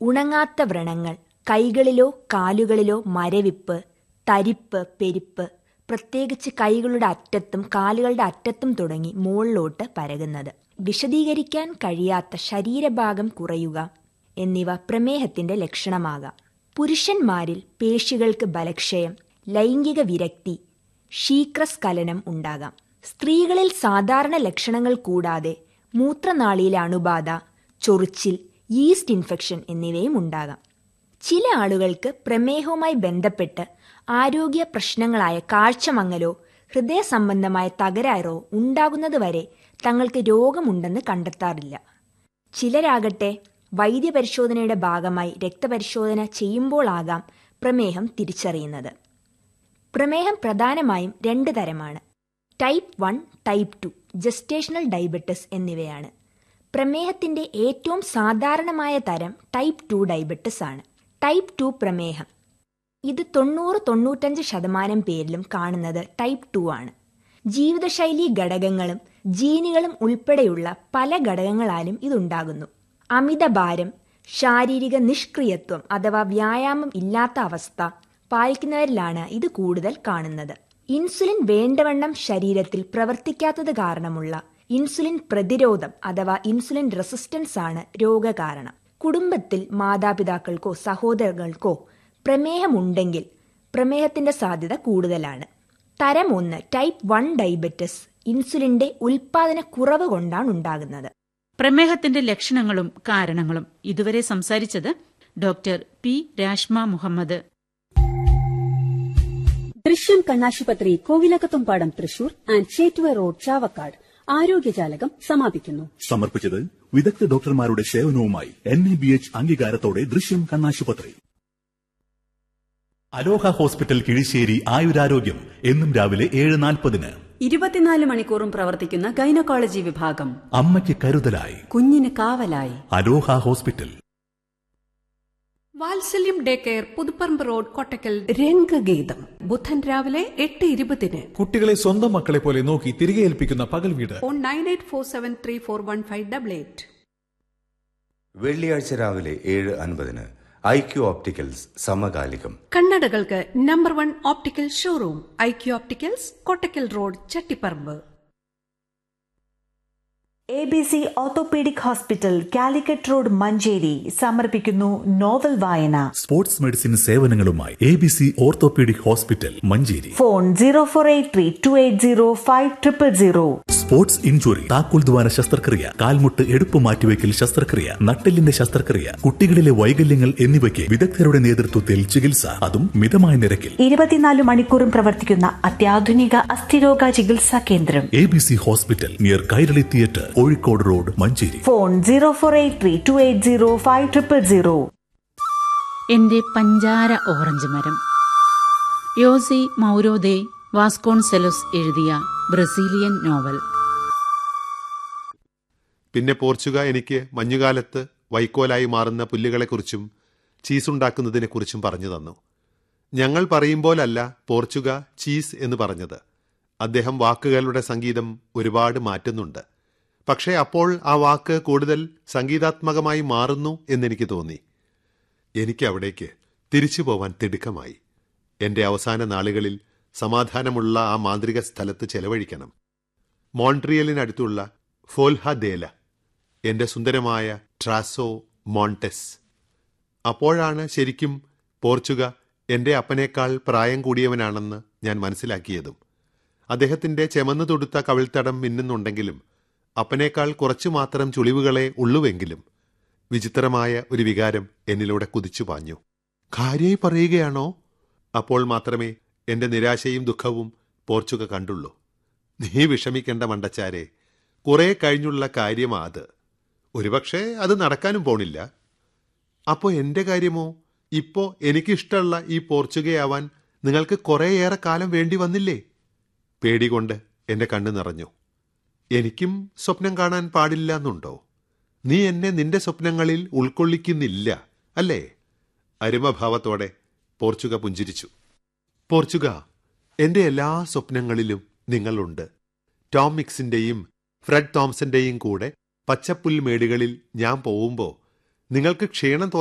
ഉണങ്ങാത്ത വ്രണങ്ങൾ കൈകളിലോ കാലുകളിലോ മരവിപ്പ് തരിപ്പ് പെരിപ്പ് പ്രത്യേകിച്ച് കൈകളുടെ അറ്റത്തും കാലുകളുടെ അറ്റത്തും തുടങ്ങി മുകളിലോട്ട് പരകുന്നത് വിശദീകരിക്കാൻ കഴിയാത്ത ശരീരഭാഗം കുറയുക എന്നിവ പ്രമേഹത്തിന്റെ ലക്ഷണമാകാം പുരുഷന്മാരിൽ പേശികൾക്ക് ബലക്ഷയം ലൈംഗിക വിരക്തി ശീക്രസ്ഖലനം ഉണ്ടാകാം സ്ത്രീകളിൽ സാധാരണ ലക്ഷണങ്ങൾ കൂടാതെ മൂത്രനാളിയിലെ അണുബാധ ചൊറിച്ചിൽ ഈസ്റ്റ് ഇൻഫെക്ഷൻ എന്നിവയും ഉണ്ടാകാം ചില ആളുകൾക്ക് പ്രമേഹവുമായി ബന്ധപ്പെട്ട് ആരോഗ്യ പ്രശ്നങ്ങളായ കാഴ്ചമങ്ങലോ ഹൃദയ സംബന്ധമായ തകരാറോ ഉണ്ടാകുന്നതുവരെ തങ്ങൾക്ക് രോഗമുണ്ടെന്ന് കണ്ടെത്താറില്ല ചിലരാകട്ടെ വൈദ്യപരിശോധനയുടെ ഭാഗമായി രക്തപരിശോധന ചെയ്യുമ്പോഴാകാം പ്രമേഹം തിരിച്ചറിയുന്നത് പ്രമേഹം പ്രധാനമായും രണ്ട് തരമാണ് type one type two gestational diabetes എന്നിവയാണ് പ്രമേഹത്തിന്റെ ഏറ്റവും സാധാരണമായ തരം ടൈപ്പ് ടു ഡയബറ്റിസ് ആണ് ടൈപ്പ് ടു പ്രമേഹം ഇത് തൊണ്ണൂറ് തൊണ്ണൂറ്റഞ്ച് ശതമാനം പേരിലും കാണുന്നത് ടൈപ്പ് ടു ആണ് ജീവിതശൈലി ഘടകങ്ങളും ജീനുകളും ഉൾപ്പെടെയുള്ള പല ഘടകങ്ങളാലും ഇതുണ്ടാകുന്നു അമിതഭാരം ശാരീരിക നിഷ്ക്രിയത്വം അഥവാ വ്യായാമം ഇല്ലാത്ത അവസ്ഥ പാലിക്കുന്നവരിലാണ് ഇത് കൂടുതൽ കാണുന്നത് ഇൻസുലിൻ വേണ്ടവണ്ണം ശരീരത്തിൽ പ്രവർത്തിക്കാത്തത് കാരണമുള്ള ഇൻസുലിൻ പ്രതിരോധം അഥവാ ഇൻസുലിൻ റെസിസ്റ്റൻസ് ആണ് രോഗകാരണം കുടുംബത്തിൽ മാതാപിതാക്കൾക്കോ സഹോദരങ്ങൾക്കോ പ്രമേഹമുണ്ടെങ്കിൽ പ്രമേഹത്തിന്റെ സാധ്യത കൂടുതലാണ് തരം ഒന്ന് ടൈപ്പ് വൺ ഡയബറ്റിസ് ഇൻസുലിന്റെ ഉൽപാദന കുറവ് കൊണ്ടാണ് ഉണ്ടാകുന്നത് പ്രമേഹത്തിന്റെ ലക്ഷണങ്ങളും കാരണങ്ങളും ഇതുവരെ സംസാരിച്ചത് ഡോക്ടർ പി രാഷ്മ മുഹമ്മദ് ദൃശ്യം കണ്ണാശുപത്രി കോവിലകത്തുംപാടം തൃശൂർ ആൻഡ് ചേറ്റുവ റോഡ് ചാവക്കാട് ആരോഗ്യജാലകം സമാപിക്കുന്നു സമർപ്പിച്ചത് വിദഗ്ധ ഡോക്ടർമാരുടെ സേവനവുമായി എൻ എ ബി എച്ച് അംഗീകാരത്തോടെ ദൃശ്യം കണ്ണാശുപത്രി അലോഹ ഹോസ്പിറ്റൽ കിഴിശ്ശേരി ആയുരാരോഗ്യം എന്നും രാവിലെ ഏഴ് നാൽപ്പതിന് ഇരുപത്തിനാല് മണിക്കൂറും പ്രവർത്തിക്കുന്ന ഗൈനക്കോളജി വിഭാഗം അമ്മയ്ക്ക് കരുതലായി കുഞ്ഞിന് കാവലായി Aloha hospital Vatsalyam day care Puthuparamba road Kottakkal രംഗഗീതം ബുധൻ രാവിലെ എട്ട് ഇരുപതിന് കുട്ടികളെ സ്വന്തം മക്കളെ പോലെ നോക്കി തിരികെ ഏൽപ്പിക്കുന്ന പകൽ വീട് phone nine eight four seven three four one five double eight വെള്ളിയാഴ്ച രാവിലെ ഏഴ് അൻപതിന് ഐ ക്യു ഓപ്റ്റിക്കൽസ് സമകാലികം കണ്ണടകൾക്ക് number one optical showroom I Q opticals Kottakkal road Chattiparamba A B C orthopaedic hospital Calicut road Manjeri സമർപ്പിക്കുന്നു നോവൽ വായന സ്പോർട്സ് മെഡിസിൻ സേവനങ്ങളുമായി A B C orthopaedic hospital Manjeri phone zero four eight three two eight zero five triple zero sports injury താക്കോൽ ദ്വാര ശസ്ത്രക്രിയ കാൽമുട്ട് എടുപ്പ് മാറ്റിവെക്കൽ ശസ്ത്രക്രിയ നട്ടെല്ലിന്റെ ശസ്ത്രക്രിയ കുട്ടികളിലെ വൈകല്യങ്ങൾ എന്നിവയ്ക്ക് വിദഗ്ധരുടെ നേതൃത്വത്തിൽ ചികിത്സ അതും മിതമായ നിരക്കിൽ ഇരുപത്തിനാല് മണിക്കൂറും പ്രവർത്തിക്കുന്ന അത്യാധുനിക അസ്ഥിരോഗ ചികിത്സാ കേന്ദ്രം A B C hospital near Kairali theatre Kozhikode road Manjeri phone zero four eight three two eight zero five triple zero എന്റെ പഞ്ചാര ഓറഞ്ച് മരം യോസി മൗരോദേ വാസ്കോൺസെലോസ് എഴുതിയ ബ്രസീലിയൻ നോവൽ പിന്നെ പോർച്ചുഗ എനിക്ക് മഞ്ഞുകാലത്ത് വൈക്കോലായി മാറുന്ന പുല്ലുകളെക്കുറിച്ചും ചീസുണ്ടാക്കുന്നതിനെക്കുറിച്ചും പറഞ്ഞു തന്നു ഞങ്ങൾ പറയുമ്പോലല്ല പോർച്ചുഗ ചീസ് എന്ന് പറഞ്ഞത് അദ്ദേഹം വാക്കുകളുടെ സംഗീതം ഒരുപാട് മാറ്റുന്നുണ്ട് പക്ഷേ അപ്പോൾ ആ വാക്ക് കൂടുതൽ സംഗീതാത്മകമായി മാറുന്നു എന്നെനിക്ക് തോന്നി എനിക്ക് അവിടേക്ക് തിരിച്ചു പോവാൻ തിടുക്കമായി എന്റെ അവസാന നാളുകളിൽ സമാധാനമുള്ള ആ മാന്ത്രിക സ്ഥലത്ത് ചെലവഴിക്കണം മോൺട്രിയലിനടുത്തുള്ള ഫോൽഹദേല എന്റെ സുന്ദരമായ ട്രാസോ മോണ്ടെസ് അപ്പോഴാണ് ശരിക്കും പോർച്ചുഗ എന്റെ അപ്പനേക്കാൾ പ്രായം കൂടിയവനാണെന്ന് ഞാൻ മനസ്സിലാക്കിയതും അദ്ദേഹത്തിന്റെ ചെമന്നു തൊടുത്ത കവിൾത്തടം മിന്നുന്നുണ്ടെങ്കിലും അപ്പനേക്കാൾ കുറച്ചു മാത്രം ചുളിവുകളെ ഉള്ളുവെങ്കിലും വിചിത്രമായ ഒരു വികാരം എന്നിലൂടെ കുതിച്ചു പാഞ്ഞു കാര്യമായി പറയുകയാണോ അപ്പോൾ മാത്രമേ എന്റെ നിരാശയും ദുഃഖവും പോർച്ചുഗ കണ്ടുള്ളൂ നീ വിഷമിക്കേണ്ട മണ്ടച്ചാരെ കുറെ കഴിഞ്ഞുള്ള കാര്യമാ അത് ഒരുപക്ഷെ അത് നടക്കാനും പോണില്ല അപ്പോ എന്റെ കാര്യമോ ഇപ്പോ എനിക്കിഷ്ടമുള്ള ഈ പോർച്ചുഗയാവാൻ നിങ്ങൾക്ക് കുറേയേറെ കാലം വേണ്ടി വന്നില്ലേ പേടികൊണ്ട് എന്റെ കണ്ണു നിറഞ്ഞു എനിക്കും സ്വപ്നം കാണാൻ പാടില്ല എന്നുണ്ടോ നീ എന്നെ നിന്റെ സ്വപ്നങ്ങളിൽ ഉൾക്കൊള്ളിക്കുന്നില്ല അല്ലേ അരുമഭാവത്തോടെ പോർച്ചുഗ പുഞ്ചിരിച്ചു പോർച്ചുഗ എന്റെ എല്ലാ സ്വപ്നങ്ങളിലും നിങ്ങളുണ്ട് ടോം മിക്സിന്റെയും ഫ്രെഡ് തോംസന്റെയും കൂടെ പച്ചപ്പുൽമേടുകളിൽ ഞാൻ പോവുമ്പോ നിങ്ങൾക്ക് ക്ഷീണം